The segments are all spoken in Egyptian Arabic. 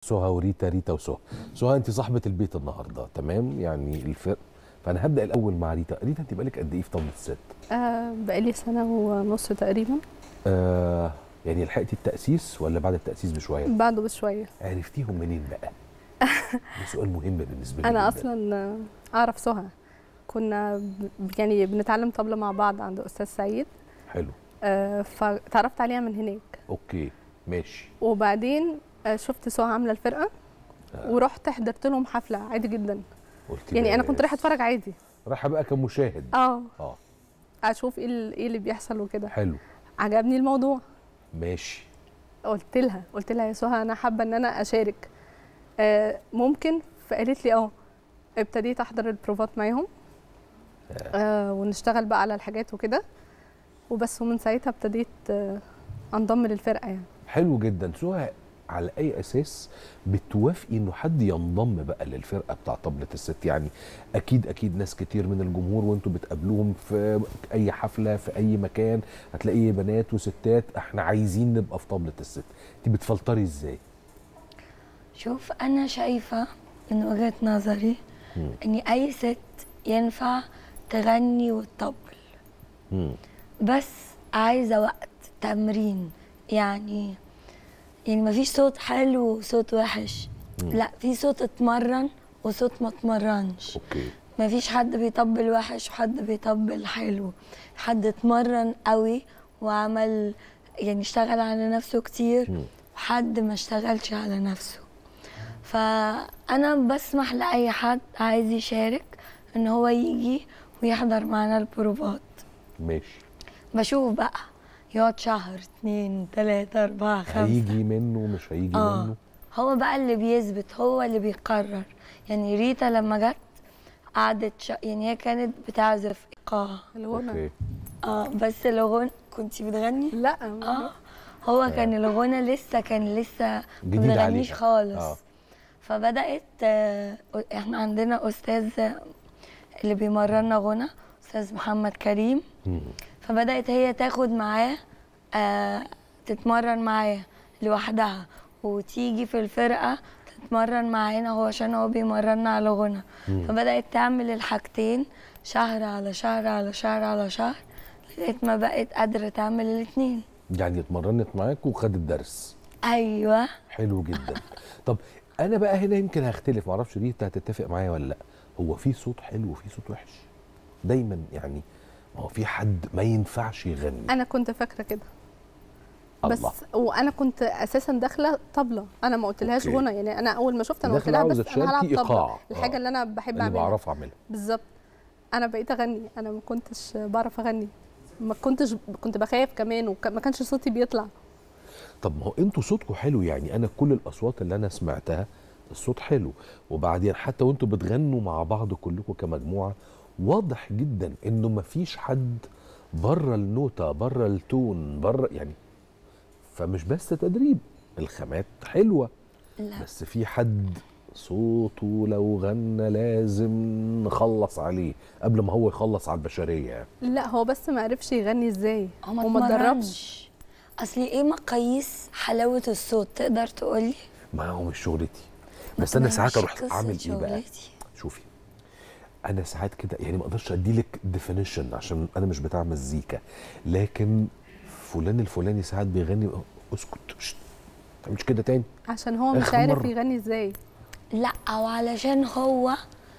سهى وريتا ريتا وسهى سهى انت صاحبه البيت النهارده تمام يعني الفرق فانا هبدا الاول مع ريتا ريتا انت بقالك قد ايه في طاوله الست آه بقالي سنة ونص تقريبا آه يعني لحقتي التاسيس ولا بعد التاسيس بشويه بعده بشوية عرفتيهم منين بقى ده سؤال مهم بالنسبه لي أنا جداً. أصلا آه، أعرف سهى كنا ب- يعني بنتعلم طبلة مع بعض عند أستاذ سعيد حلو آه فتعرفت عليها من هناك اوكي ماشي وبعدين آه شفت سهى عاملة الفرقة ورحت حضرت لهم حفلة عادي جدا قلت يعني أنا بس. كنت رايحة أتفرج عادي رايحه بقى كمشاهد اه اه أشوف إيه ال- إيه اللي بيحصل وكده حلو عجبني الموضوع ماشي قلت لها قلت لها يا سهى انا حابه ان انا اشارك آه ممكن فقالت لي اه ابتديت احضر البروفات معاهم آه ونشتغل بقى على الحاجات وكده وبس ومن ساعتها ابتديت آه انضم للفرقه يعني حلو جدا سهى على اي اساس بتوافقي انه حد ينضم بقى للفرقه بتاع طبله الست يعني اكيد اكيد ناس كتير من الجمهور وانتوا بتقابلوهم في اي حفله في اي مكان هتلاقي بنات وستات احنا عايزين نبقى في طبله الست انت بتفلتري ازاي شوف انا شايفه من وجهه نظري مم. ان اي ست ينفع تغني وتطبل مم. بس عايزه وقت تمرين يعني يعني مفيش صوت حلو وصوت وحش مم. لا في صوت اتمرن وصوت ما اتمرنش اوكي مفيش حد بيطبل وحش وحد بيطبل حلو حد اتمرن قوي وعمل يعني اشتغل على نفسه كتير مم. وحد ما اشتغلش على نفسه فانا بسمح لاي حد عايز يشارك ان هو يجي ويحضر معانا البروفات ماشي بشوف بقى يقعد شهر اتنين تلاتة أربعة خمسة هيجي منه مش هيجي اه منه هو بقى اللي بيثبت هو اللي بيقرر يعني ريتا لما جت قعدت ش... يعني هي كانت بتعزف ايقاع الغنى اوكي اه بس الغنى كنتي بتغني لا اه هو كان الغنى لسه كان لسه ما جديد بنغنيش عليها. خالص آه. فبدات آه، احنا عندنا استاذ اللي بيمرنا غنى استاذ محمد كريم مم. فبدات هي تاخد معاه آه تتمرن معاه لوحدها وتيجي في الفرقه تتمرن معانا هو عشان هو بيمرنا على غنى مم. فبدات تعمل الحاجتين شهر على شهر على شهر على شهر لغايه ما بقت قادره تعمل الاثنين يعني اتمرنت معاك وخدت درس ايوه حلو جدا طب انا بقى هنا يمكن هختلف معرفش ريتا هتتفق معايا ولا لا هو في صوت حلو وفي صوت وحش دايما يعني ما هو في حد ما ينفعش يغني انا كنت فاكره كده بس الله. وانا كنت اساسا داخله طبله انا ما قلتلهاش أوكي. غنى يعني انا اول ما شفت انا قلت داخلة لها عاوزة بس انا هلعب تشاركي طبله إيقاع. الحاجه آه. اللي انا بحب اللي اعملها بعرف اعملها بالظبط انا بقيت اغني انا ما كنتش بعرف اغني ما كنتش كنت بخاف كمان وما كانش صوتي بيطلع طب ما هو انتوا صوتكم حلو يعني انا كل الاصوات اللي انا سمعتها الصوت حلو وبعدين حتى وانتوا بتغنوا مع بعض كلكم كمجموعه واضح جدا انه ما فيش حد بره النوتة بره التون بره يعني فمش بس تدريب الخامات حلوه لا بس في حد صوته لو غنى لازم نخلص عليه قبل ما هو يخلص على البشريه يعني لا هو بس ما عرفش يغني ازاي هو ما وما اتدربش اتمرنش اصلي ايه مقاييس حلاوه الصوت تقدر تقولي ما هو مش شغلتي بس انا ساعات اروح اعمل ايه بقى شغلتي. شوفي انا ساعات كده يعني ما اقدرش اديلك ديفينيشن عشان انا مش بتاع مزيكا لكن فلان الفلاني ساعات بيغني اسكت شت، ما تعملش كده تاني عشان هو مش آخر عارف مرة. يغني ازاي لا او علشان هو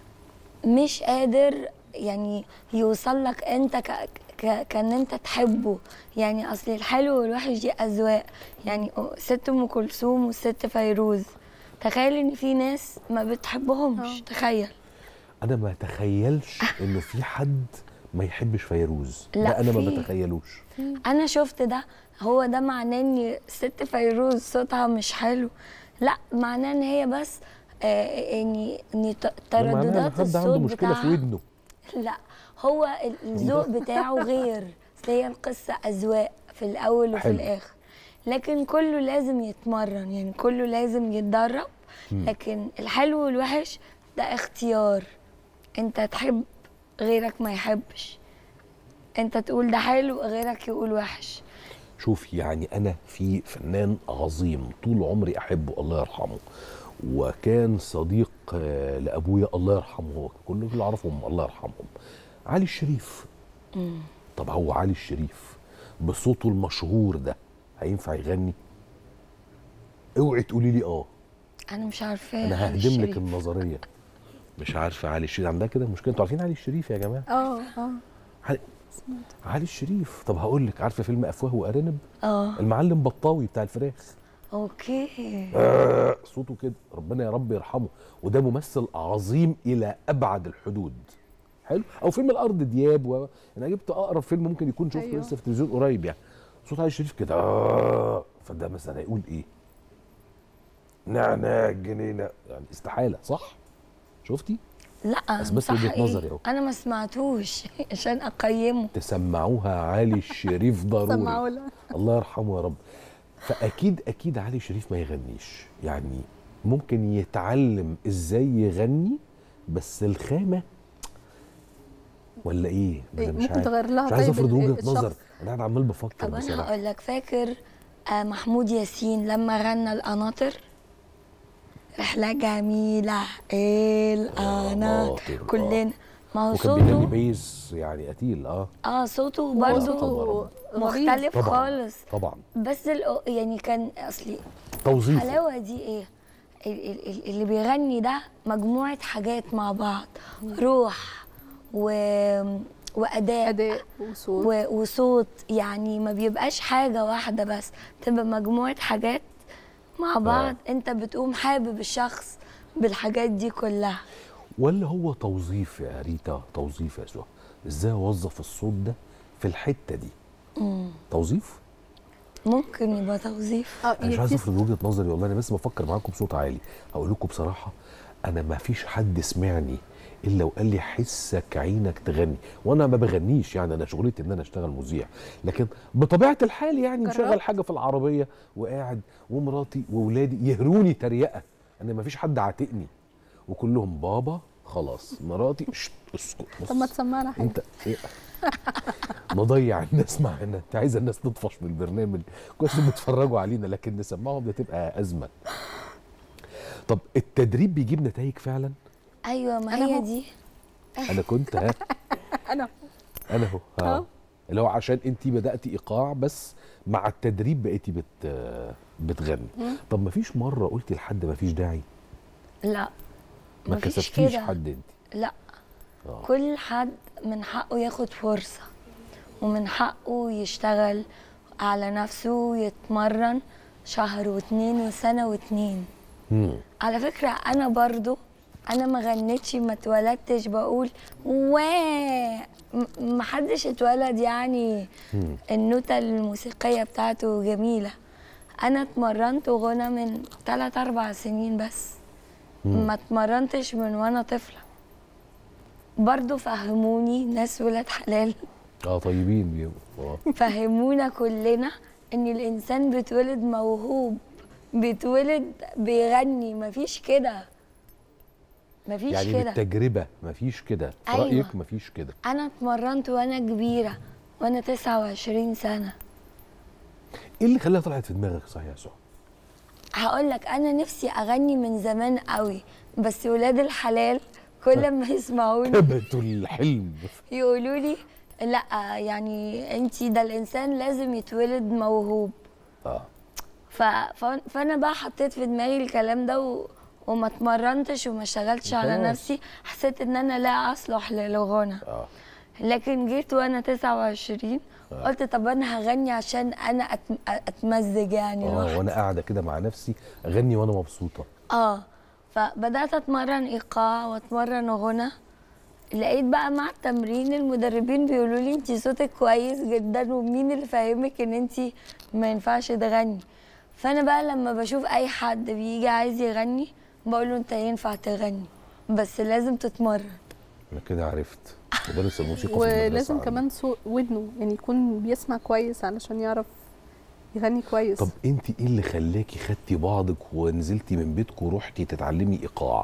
مش قادر يعني يوصل لك انت ك... ك... كان انت تحبه يعني اصل الحلو والوحش دي اذواق يعني ست ام كلثوم والست فيروز تخيل ان في ناس ما بتحبهمش آه. تخيل انا ما اتخيلش انه في حد ما يحبش فيروز لا، ده انا ما في. بتخيلوش انا شفت ده هو ده معناه ان ست فيروز صوتها مش حلو لا معناه ان هي بس آه يعني ان ت- ده معناه إن ترددات حد عنده الصوت مشكله في بتاعها ودنه لا هو ال- الذوق بتاعه غير أصل هي القصة أذواق في الأول وفي حلو. الآخر لكن كله لازم يتمرن يعني كله لازم يتدرب لكن الحلو والوحش ده اختيار انت تحب غيرك ما يحبش انت تقول ده حلو غيرك يقول وحش شوف يعني انا في فنان عظيم طول عمري احبه الله يرحمه وكان صديق آه، لابويا الله يرحمه هو كل اللي اعرفهم الله يرحمهم علي الشريف طب هو علي الشريف بصوته المشهور ده هينفع يغني اوعي تقولي لي اه انا مش عارفاه انا علي ههدم لك الشريف. النظريه مش عارفه علي الشريف عندها كده مشكله انتوا عارفين علي الشريف يا جماعه اه اه علي, علي الشريف طب هقول لك عارفه فيلم افواه وارانب اه المعلم بطاوي بتاع الفراخ اوكي آه، صوته كده ربنا يا رب يرحمه وده ممثل عظيم الى ابعد الحدود حلو او فيلم الارض دياب و... انا جبت اقرب فيلم ممكن يكون شفته أيوه. لسه في التلفزيون قريب يعني صوت علي الشريف كده آه فده مثلا هيقول ايه نعناع الجنينه يعني استحاله صح شفتي لا بس بس صح وجهة إيه؟ نظري أهو. انا ما سمعتوش عشان اقيمه تسمعوها علي الشريف ضروري سمعوا لها الله يرحمه يا رب فاكيد اكيد علي شريف ما يغنيش يعني ممكن يتعلم ازاي يغني بس الخامه ولا ايه ما أنا إيه، مش ممكن عارف. تغير لها مش عايز طيب افرض ال- وجهه الشخص. نظر انا قاعد عمال بفكر طب انا بصراحه هقول لك فاكر آه محمود ياسين لما غنى القناطر رحلة جميلة ايه القناطر قناطر، آه. كلنا ما هو وكان بيغني صوته بيز يعني قتيل اه اه صوته هو برضه صوته غريب. مختلف طبعا خالص طبعا بس الأ- يعني كان اصلي توظيفه الحلاوه دي ايه ال- ال- ال- اللي بيغني ده مجموعه حاجات مع بعض روح و... واداء اداء وصوت و... وصوت يعني ما بيبقاش حاجه واحده بس تبقى مجموعه حاجات مع بعض انت بتقوم حابب الشخص بالحاجات دي كلها ولا هو توظيف يا ريتا توظيف يا سهى ازاي اوظف الصوت ده في الحته دي توظيف ممكن يبقى توظيف اه انا مش عايز في- افرض وجهه نظري والله انا بس بفكر معاكم بصوت عالي هقول لكم بصراحه انا ما فيش حد سمعني الا وقال لي حسك عينك تغني وانا ما بغنيش يعني انا شغلتي ان انا اشتغل مذيع لكن بطبيعه الحال يعني جربت؟ مشغل حاجه في العربيه وقاعد ومراتي واولادي يهروني تريقه انا ما فيش حد عاتقني وكلهم بابا خلاص مراتي شت اسكت بص. طب ما تسمعنا حاجه انت إيه؟ نضيع الناس معانا انت عايزه الناس تطفش من البرنامج كويس إنهم بيتفرجوا علينا لكن نسمعهم دي تبقى ازمه طب التدريب بيجيب نتائج فعلا ايوه ما أنا هي هو. دي انا كنت ها انا انا اهو ها أهو. اللي هو عشان انت بداتي ايقاع بس مع التدريب بقيتي بت بتغني طب ما فيش مره قلتي لحد ما فيش داعي لا ما مفيش كسبتيش كده. حد انت لا آه. كل حد من حقه ياخد فرصة ومن حقه يشتغل على نفسه ويتمرن شهر واتنين وسنة واتنين مم. على فكرة أنا برضو أنا ما غنيتش ما اتولدتش بقول واه م- محدش اتولد يعني مم. النوتة الموسيقية بتاعته جميلة أنا اتمرنت غنى من 3 أربع سنين بس ما اتمرنتش من وأنا طفلة برضو فهموني ناس ولاد حلال اه طيبين بيبقوا اه فهمونا كلنا ان الانسان بيتولد موهوب بيتولد بيغني مفيش كده مفيش يعني كده بالتجربه ما فيش كده في أيوة. رايك ما فيش كده انا اتمرنت وانا كبيره وانا 29 سنه ايه اللي خلاها طلعت في دماغك صحيح يا سهى هقول لك انا نفسي اغني من زمان قوي بس ولاد الحلال كل ما يسمعوني كبتوا الحلم يقولوا لي لا يعني انتي ده الانسان لازم يتولد موهوب اه ف... ف... فانا بقى حطيت في دماغي الكلام ده و... وما اتمرنتش وما اشتغلتش على خلاص. نفسي حسيت ان انا لا اصلح للغنى اه لكن جيت وانا 29 قلت طب انا هغني عشان انا أتم... اتمزج يعني اه لوحدي وانا قاعده كده مع نفسي اغني وانا مبسوطه اه فبدات اتمرن ايقاع واتمرن غنى لقيت بقى مع التمرين المدربين بيقولوا لي انت صوتك كويس جدا ومين اللي فاهمك ان انت ما ينفعش تغني فانا بقى لما بشوف اي حد بيجي عايز يغني بقول له انت ينفع تغني بس لازم تتمرن انا كده عرفت مدرس الموسيقى في المدرسة ولازم عندي. كمان سو ودنه يعني يكون بيسمع كويس علشان يعرف يغني كويس طب انت ايه اللي خلاكي خدتي بعضك ونزلتي من بيتك ورحتي تتعلمي ايقاع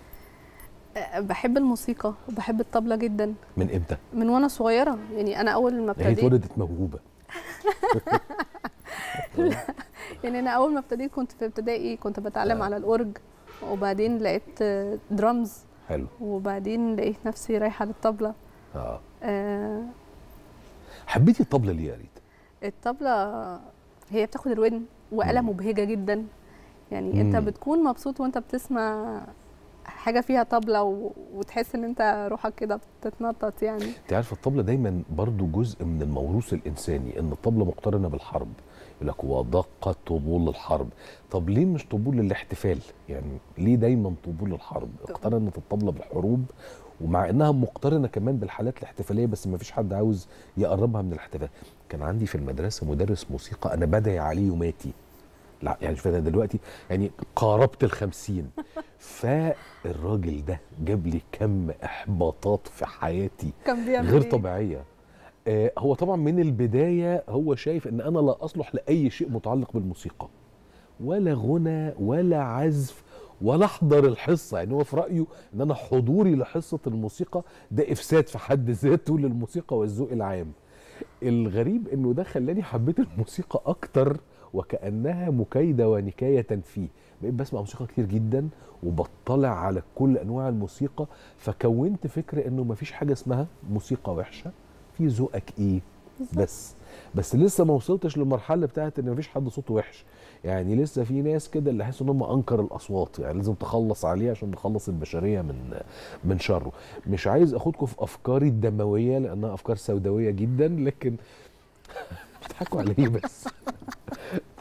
أه، بحب الموسيقى وبحب الطبلة جدا من امتى من وانا صغيرة يعني انا اول ما هي ابتديت اتولدت موهوبه يعني انا اول ما ابتديت كنت في ابتدائي كنت بتعلم آه. على الاورج وبعدين لقيت آه، درامز حلو وبعدين لقيت نفسي رايحه للطبله اه آه، حبيتي الطبله ليه يا ريت الطبله هي بتاخد الودن وآلة مم. مبهجه جدا يعني انت مم. بتكون مبسوط وانت بتسمع حاجه فيها طبله و... وتحس ان انت روحك كده بتتنطط يعني انت عارف الطبله دايما برضو جزء من الموروث الانساني ان الطبله مقترنه بالحرب يقول لك ودق طبول الحرب طب ليه مش طبول الاحتفال يعني ليه دايما طبول الحرب اقترنت الطبله بالحروب ومع انها مقترنه كمان بالحالات الاحتفاليه بس ما فيش حد عاوز يقربها من الاحتفال كان عندي في المدرسه مدرس موسيقى انا بدعي عليه يوماتي لا يعني شوف انا دلوقتي يعني قاربت الخمسين فالراجل ده جاب لي كم احباطات في حياتي كان بيعمل غير إيه؟ طبيعيه آه هو طبعا من البدايه هو شايف ان انا لا اصلح لاي شيء متعلق بالموسيقى ولا غنى ولا عزف ولا احضر الحصه يعني هو في رايه ان انا حضوري لحصه الموسيقى ده افساد في حد ذاته للموسيقى والذوق العام الغريب انه ده خلاني حبيت الموسيقى اكتر وكانها مكايده ونكايه فيه بقيت بسمع موسيقى كتير جدا وبطلع على كل انواع الموسيقى فكونت فكره انه مفيش حاجه اسمها موسيقى وحشه في ذوقك ايه بس بس لسه ما وصلتش للمرحله بتاعت ان مفيش حد صوته وحش يعني لسه في ناس كده اللي حاسس ان هم انكر الاصوات يعني لازم تخلص عليه عشان نخلص البشريه من من شره مش عايز اخدكم في افكاري الدمويه لانها افكار سوداويه جدا لكن بتضحكوا على ايه بس